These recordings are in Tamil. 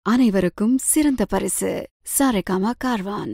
அனைவருக்கும் சிறந்த பரிசு சாரேகாமா கார்வான்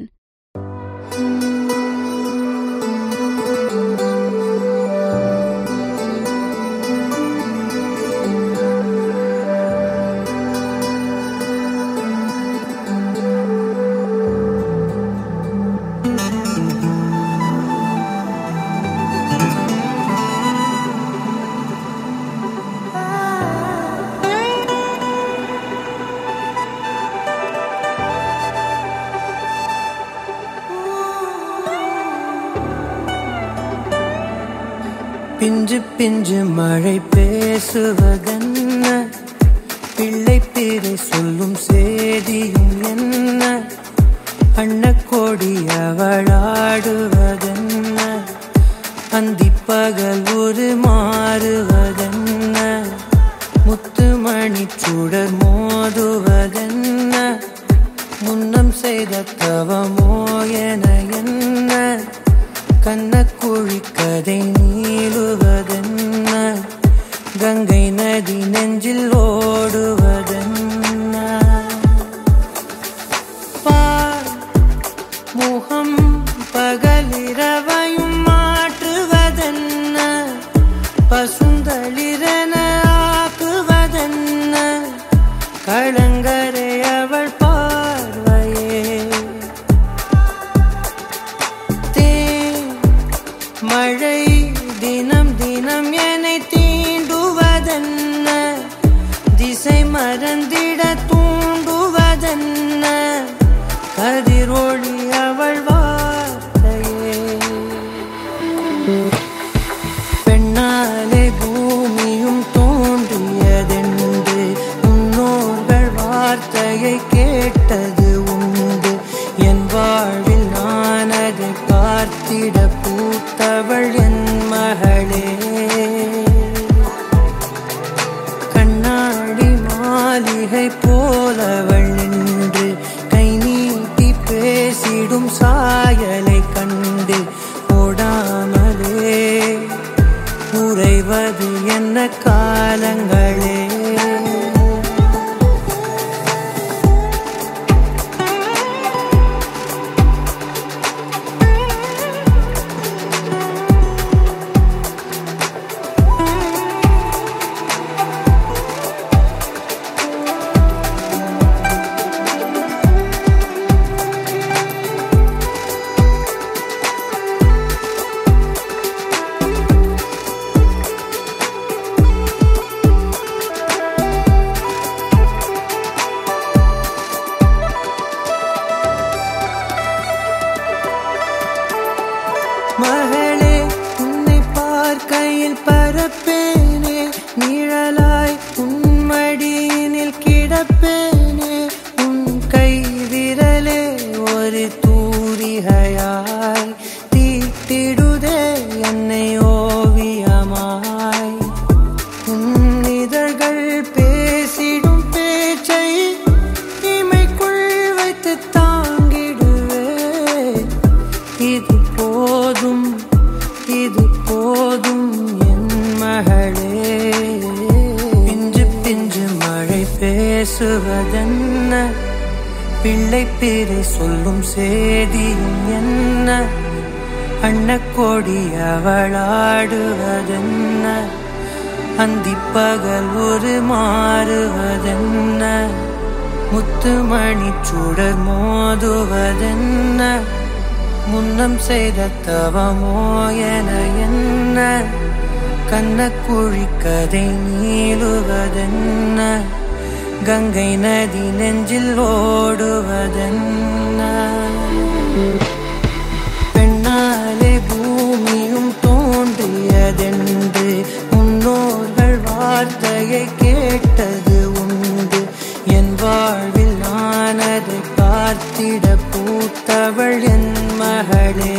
பிஞ்சு பிஞ்சு மழை பேசுவதென்ன பிள்ளை பேரை சொல்லும் சேதியும் என்ன அன்னக்கோடி அவளாடுவதென்ன அந்திப்பகல் ஒரு மாறுவதென்ன முத்துமணி சுடர் மோதுவதென்ன முன்னம் செய்த தவமோ என என்ன கண்ணக்குழி கதை நீளுவதென்ன கங்கை நதி நெஞ்சில் ஓடுவதென்ன பார் முகம் பகலிரவையும் மாற்றுவதென்ன பசுந்தளிரென ஆக்குவதென்ன களங்கரை அவள் பார்வையே தேன் மழை தினம் தினம் என்னை தீண்டுவதென்ன திசை மறந்திட தூண்டுவதென்ன கதிரொளி அவள் வார்த்தையே பெண்ணாலே பூமியும் தோன்றியதென்று முன்னோர்கள் வார்த்தையை கேட்டது உண்டு என் வாழ்வில் நான் அதை பார்த்திட பூத்தவள் என் மகளே கண்ணாடி மாளிகை போலவள் நின்று கை நீட்டி பேசிடும் சாயலை கண்டு ஓடாமலே உறைவது என்ன காலங்களே மகளே உன்னை பார்க்கையில் பரப்பேனே நிழலாய் உன் மடியினில் கிடப்பேனே உன் கை விரலே ஒரு தூரிகையாய் தீட்டிடுதே என்னை ஓவியமாய் உன் இதழ்கள் பேசிடும் பேச்சை இமைக்குள் வைத்து தாங்கிடுவே இது போதும் இது போதும் என் மகளே பிஞ்சு பிஞ்சு மழை பேசுவதென்ன பிள்ளை பேரை சொல்லும் சேதியும் என்ன அன்னக்கோடி அவளாடுவதென்ன அந்திப்பகல் ஒரு மாறுவதென்ன முத்துமணி சுடர் மோதுவதென்ன முன்னம் செய்த தவமோ என என்ன கண்ணக்குழி கதை நீளுவதென்ன கங்கை நதி நெஞ்சில் ஓடுவதென்ன பெண்ணாலே பூமியும் தோன்றியதென்று முன்னோர்கள் வார்த்தையை கேட்டது உண்டு என் வாழ்வில் நான் அதை பார்த்திட பூத்தவள் என் மகளே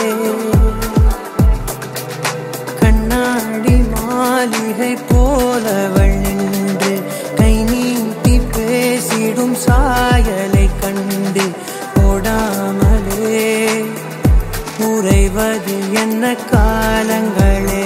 கண்ணாடி மாளிகை போலவள் நின்று கை நீட்டி பேசிடும் சாயலை கண்டு ஓடாமலே உறைவது என்ன காலங்களே